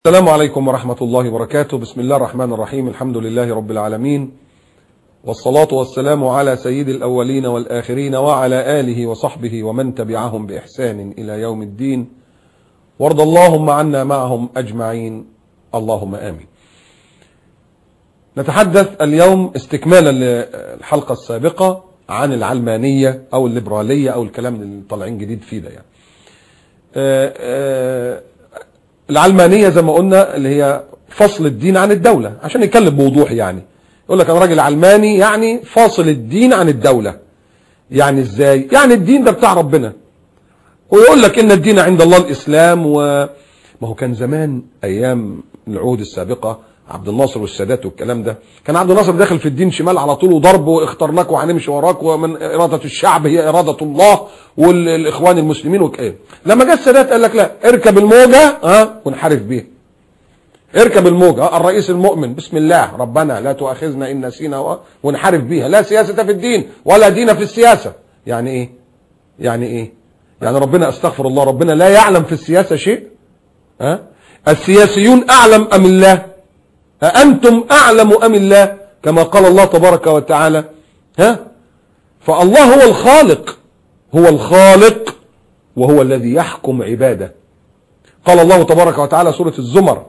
السلام عليكم ورحمة الله وبركاته بسم الله الرحمن الرحيم الحمد لله رب العالمين والصلاة والسلام على سيد الأولين والآخرين وعلى آله وصحبه ومن تبعهم بإحسان إلى يوم الدين وارض اللهم عنا معهم أجمعين اللهم آمين نتحدث اليوم استكمالا للحلقة السابقة عن العلمانية أو الليبرالية أو الكلام اللي طالعين جديد فيه ده يعني آآ آآ العلمانية زي ما قلنا اللي هي فصل الدين عن الدولة عشان نتكلم بوضوح يعني يقول لك انا راجل علماني يعني فاصل الدين عن الدولة يعني ازاي يعني الدين ده بتاع ربنا ويقول لك ان الدين عند الله الاسلام وما هو كان زمان ايام العهود السابقة عبد الناصر والسادات والكلام ده كان عبد الناصر داخل في الدين شمال على طول وضرب واخترناك وهنمشي وراك ومن إرادة الشعب هي إرادة الله والإخوان المسلمين وكأيه لما جاء السادات قال لك لا اركب الموجة ها ونحارب بيها اركب الموجة الرئيس المؤمن بسم الله ربنا لا تؤاخذنا إن نسينا ونحارب بيها لا سياسة في الدين ولا دين في السياسة يعني ايه يعني ايه يعني ربنا استغفر الله ربنا لا يعلم في السياسة شيء ها السياسيون أعلم أم الله أأنتم أعلم أم الله كما قال الله تبارك وتعالى ها فالله هو الخالق هو الخالق وهو الذي يحكم عباده قال الله تبارك وتعالى سورة الزمر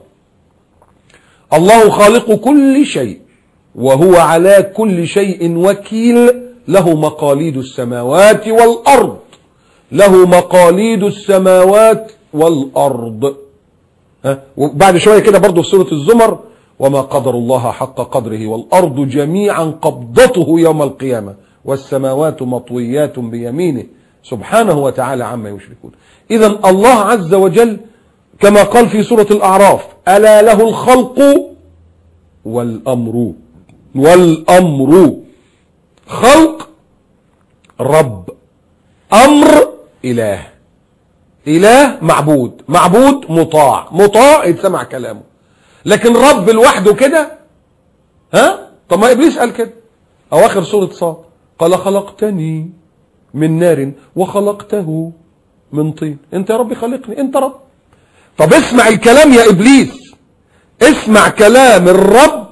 الله خالق كل شيء وهو على كل شيء وكيل له مقاليد السماوات والأرض له مقاليد السماوات والأرض ها وبعد شوية كده برضو في سورة الزمر وما قدر الله حق قدره والأرض جميعا قبضته يوم القيامة والسماوات مطويات بيمينه سبحانه وتعالى عما يشركون إذا الله عز وجل كما قال في سورة الأعراف ألا له الخلق والأمر والأمر خلق رب أمر إله إله معبود معبود مطاع مطاع يتسمع كلامه لكن رب لوحده كده ها طب ما ابليس قال كده اواخر سوره صاد قال خلقتني من نار وخلقته من طين انت يا ربي خلقني انت رب طب اسمع الكلام يا ابليس اسمع كلام الرب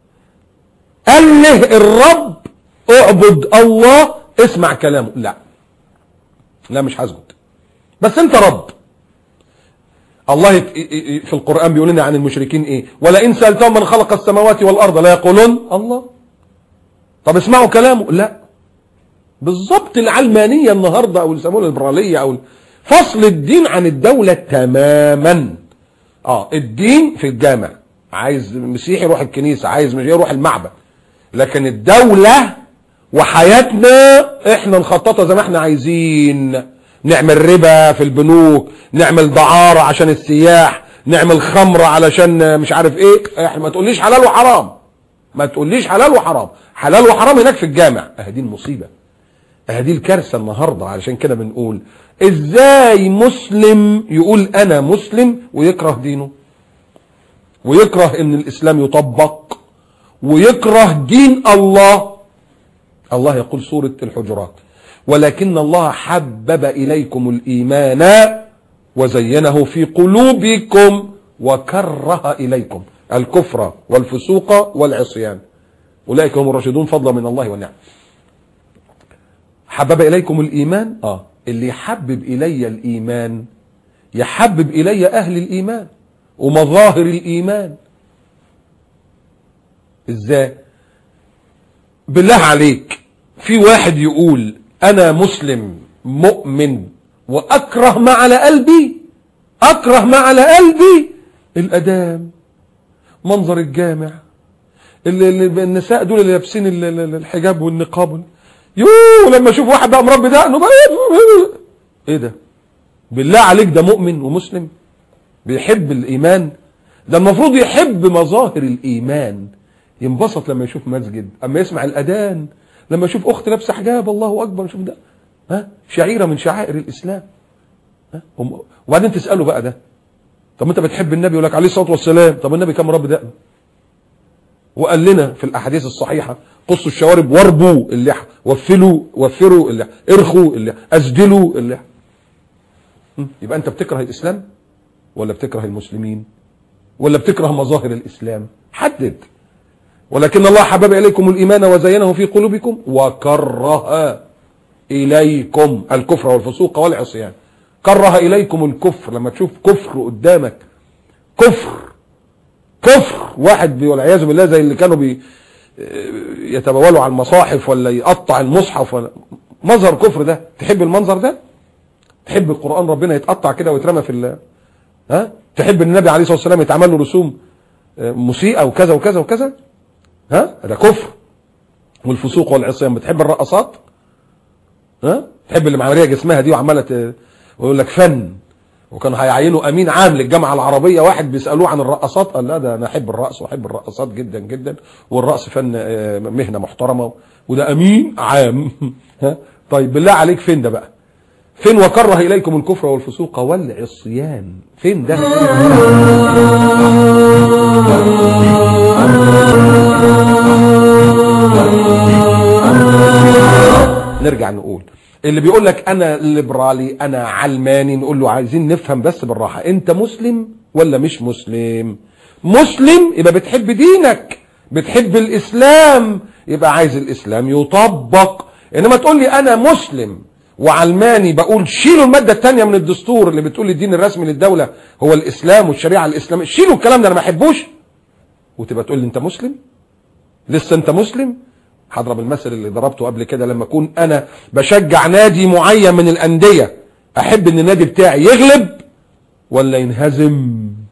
اله الرب اعبد الله اسمع كلامه لا لا مش هسجد بس انت رب الله في القرآن بيقول لنا عن المشركين ايه ولئن سألتهم من خلق السماوات والأرض لا يقولون الله طب اسمعوا كلامه لا بالظبط العلمانية النهاردة او يسموها الليبرالية او فصل الدين عن الدولة تماما اه الدين في الجامع عايز مسيحي يروح الكنيسة عايز مش يروح المعبد لكن الدولة وحياتنا احنا نخططها زي ما احنا عايزين نعمل ربا في البنوك نعمل دعارة عشان السياح نعمل خمرة علشان مش عارف ايه احنا ما تقوليش حلال وحرام ما تقوليش حلال وحرام حلال وحرام هناك في الجامع اهدي المصيبة اهدي الكارثة النهاردة علشان كده بنقول ازاي مسلم يقول انا مسلم ويكره دينه ويكره ان الاسلام يطبق ويكره دين الله الله يقول سورة الحجرات ولكن الله حبب إليكم الإيمان وزينه في قلوبكم وكره إليكم الكفر والفسوق والعصيان أولئك هم الراشدون فضلا من الله والنعم حبب إليكم الإيمان آه اللي يحبب إلي الإيمان يحبب إلي أهل الإيمان ومظاهر الإيمان إزاي بالله عليك في واحد يقول انا مسلم مؤمن واكره ما على قلبي اكره ما على قلبي الادام منظر الجامع اللي اللي النساء دول اللي لابسين الحجاب والنقاب يوه لما اشوف واحد بقى مربي دقنه بقى ايه ده بالله عليك ده مؤمن ومسلم بيحب الايمان ده المفروض يحب مظاهر الايمان ينبسط لما يشوف مسجد اما يسمع الاذان لما اشوف اخت لابسه حجاب الله اكبر شوف ده ها شعيره من شعائر الاسلام ها وبعدين تساله بقى ده طب انت بتحب النبي يقول لك عليه الصلاه والسلام طب النبي كان رب دقن وقال لنا في الاحاديث الصحيحه قصوا الشوارب واربوا اللحى وفلوا وفروا اللحى ارخوا اللحى اسدلوا اللحى يبقى انت بتكره الاسلام ولا بتكره المسلمين ولا بتكره مظاهر الاسلام حدد ولكن الله حبب اليكم الايمان وزينه في قلوبكم وكره اليكم الكفر والفسوق والعصيان كره اليكم الكفر لما تشوف كفر قدامك كفر كفر واحد والعياذ بالله زي اللي كانوا بي يتبولوا على المصاحف ولا يقطع المصحف ولا مظهر كفر ده تحب المنظر ده تحب القرآن ربنا يتقطع كده ويترمى في ال ها تحب ان النبي عليه الصلاة والسلام يتعمل له رسوم مسيئة وكذا وكذا وكذا ها ده كفر والفسوق والعصيان بتحب الرقصات ها تحب اللي معمريه جسمها دي وعماله ويقول لك فن وكانوا هيعينوا امين عام للجامعه العربيه واحد بيسالوه عن الرقصات قال لا ده انا احب الرقص واحب الرقصات جدا جدا والرقص فن مهنه محترمه وده امين عام ها طيب بالله عليك فين ده بقى فين وكره اليكم الكفر والفسوق والعصيان فين ده نرجع نقول اللي بيقول لك انا ليبرالي انا علماني نقول له عايزين نفهم بس بالراحه انت مسلم ولا مش مسلم مسلم يبقى بتحب دينك بتحب الاسلام يبقى عايز الاسلام يطبق انما تقول لي انا مسلم وعلماني بقول شيلوا الماده الثانيه من الدستور اللي بتقول الدين الرسمي للدوله هو الاسلام والشريعه الاسلاميه شيلوا الكلام ده انا ما بحبوش وتبقى تقول لي انت مسلم لسه انت مسلم هضرب المثل اللي ضربته قبل كده لما اكون انا بشجع نادي معين من الانديه احب ان النادي بتاعي يغلب ولا ينهزم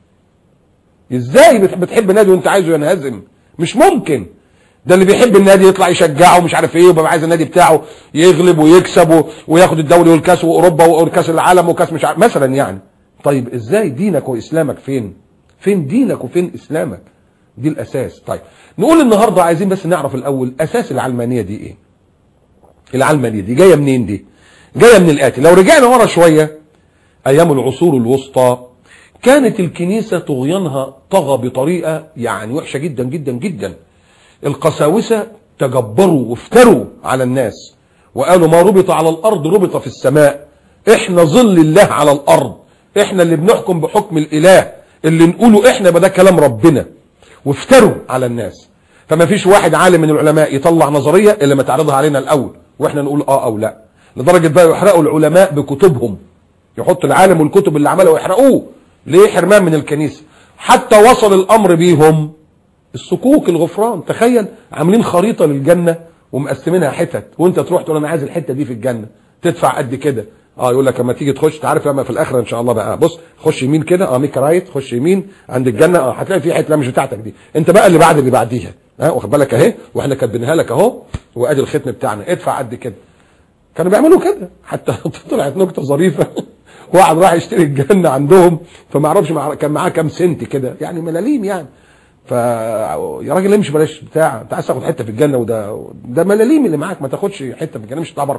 ازاي بتحب نادي وانت عايزه ينهزم مش ممكن ده اللي بيحب النادي يطلع يشجعه ومش عارف ايه ويبقى عايز النادي بتاعه يغلب ويكسب وياخد الدوري والكاس واوروبا وكاس العالم وكاس مش عارف مثلا يعني طيب ازاي دينك واسلامك فين فين دينك وفين اسلامك دي الاساس طيب نقول النهارده عايزين بس نعرف الاول اساس العلمانيه دي ايه العلمانيه دي جايه منين دي جايه من الاتي لو رجعنا ورا شويه ايام العصور الوسطى كانت الكنيسه طغيانها طغى بطريقه يعني وحشه جدا جدا جدا القساوسه تجبروا وافتروا على الناس وقالوا ما ربط على الارض ربط في السماء احنا ظل الله على الارض احنا اللي بنحكم بحكم الاله اللي نقوله احنا يبقى ده كلام ربنا وافتروا على الناس فما فيش واحد عالم من العلماء يطلع نظريه الا ما تعرضها علينا الاول واحنا نقول اه او لا لدرجه بقى يحرقوا العلماء بكتبهم يحط العالم والكتب اللي عملها ويحرقوه ليه حرمان من الكنيسه حتى وصل الامر بيهم الصكوك الغفران تخيل عاملين خريطه للجنه ومقسمينها حتت وانت تروح تقول انا عايز الحته دي في الجنه تدفع قد كده اه يقول لك اما تيجي تخش تعرف لما في الاخره ان شاء الله بقى بص خش يمين كده اه ميك رايت خش يمين عند الجنه اه هتلاقي في حته مش بتاعتك دي انت بقى اللي بعد اللي بعديها ها واخد بالك اهي واحنا كاتبينها لك اهو وادي الختم بتاعنا ادفع قد كده كانوا بيعملوا كده حتى طلعت نكته ظريفه واحد راح يشتري الجنه عندهم فما اعرفش كان معاه كام سنت كده يعني ملاليم يعني ف يا راجل امشي بلاش بتاع انت عايز تاخد حته في الجنه وده ده ملاليم اللي معاك ما تاخدش حته في الجنه مش تطلع بره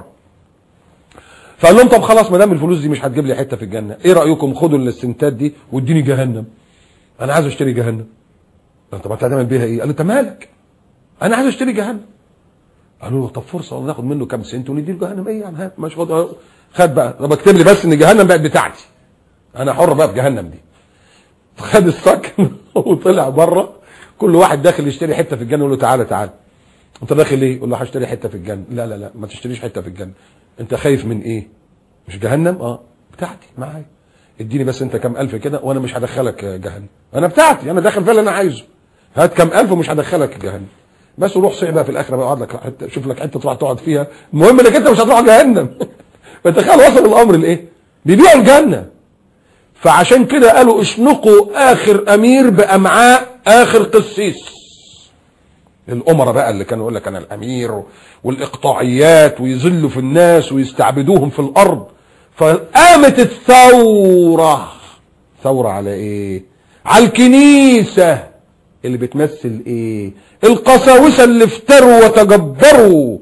فقال لهم طب خلاص ما دام الفلوس دي مش هتجيب لي حته في الجنه ايه رايكم خدوا السنتات دي واديني جهنم انا عايز اشتري جهنم انت ما هتعمل بيها ايه قال انت مالك انا عايز اشتري جهنم قالوا له طب فرصه ناخد منه كام سنت ونديله جهنم ايه يعني هات مش خد خد بقى طب اكتب لي بس ان جهنم بقت بتاعتي انا حر بقى في جهنم دي خد الصك وطلع بره كل واحد داخل يشتري حته في الجنه يقول له تعالى تعالى انت داخل ايه يقول له هشتري حته في الجنه لا لا لا ما تشتريش حته في الجنه انت خايف من ايه مش جهنم اه بتاعتي معايا اديني بس انت كام الف كده وانا مش هدخلك جهنم انا بتاعتي انا داخل فيها اللي انا عايزه هات كام الف ومش هدخلك جهنم بس وروح صيع بقى في الاخره بقى اقعد لك حته شوف لك حته تروح تقعد فيها المهم انك انت مش هتروح جهنم فتخيل وصل الامر لايه بيبيعوا الجنه فعشان كده قالوا اشنقوا اخر امير بامعاء اخر قسيس الامراء بقى اللي كانوا يقول لك انا الامير والاقطاعيات ويذلوا في الناس ويستعبدوهم في الارض فقامت الثوره ثوره على ايه على الكنيسه اللي بتمثل ايه القساوسه اللي افتروا وتجبروا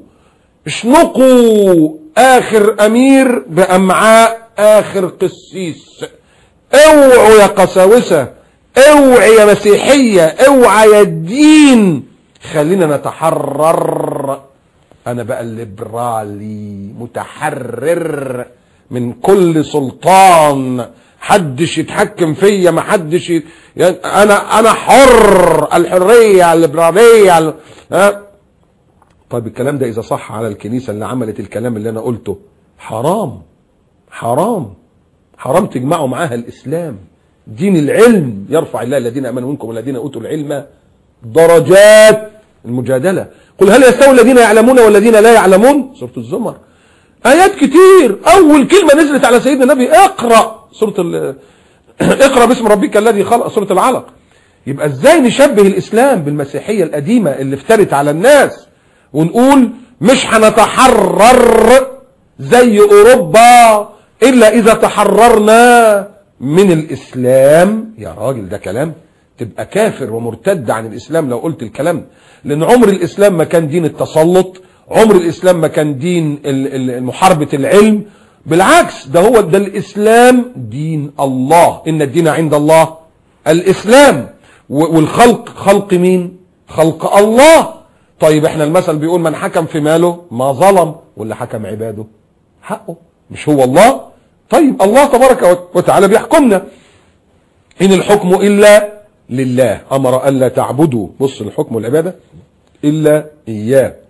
اشنقوا اخر امير بامعاء اخر قسيس اوعوا يا قساوسه اوعي يا مسيحيه اوعى يا الدين خلينا نتحرر انا بقى الليبرالي متحرر من كل سلطان حدش يتحكم فيا ما حدش ي... يعني انا انا حر الحريه الليبراليه ال... ها طيب الكلام ده اذا صح على الكنيسه اللي عملت الكلام اللي انا قلته حرام حرام حرام تجمعوا معاها الاسلام دين العلم يرفع الله الذين امنوا منكم والذين اوتوا العلم درجات المجادله قل هل يستوي الذين يعلمون والذين لا يعلمون سوره الزمر ايات كتير اول كلمه نزلت على سيدنا النبي اقرا سوره ال... اقرا باسم ربك الذي خلق سوره العلق يبقى ازاي نشبه الاسلام بالمسيحيه القديمه اللي افترت على الناس ونقول مش هنتحرر زي اوروبا الا اذا تحررنا من الاسلام يا راجل ده كلام تبقى كافر ومرتد عن الاسلام لو قلت الكلام ده لان عمر الاسلام ما كان دين التسلط عمر الاسلام ما كان دين ال- ال- محاربه العلم بالعكس ده هو ده الاسلام دين الله ان الدين عند الله الاسلام و- والخلق خلق مين خلق الله طيب احنا المثل بيقول من حكم في ماله ما ظلم واللي حكم عباده حقه مش هو الله طيب الله تبارك وتعالى بيحكمنا إن الحكم إلا لله أمر ألا تعبدوا بص الحكم والعبادة إلا إياه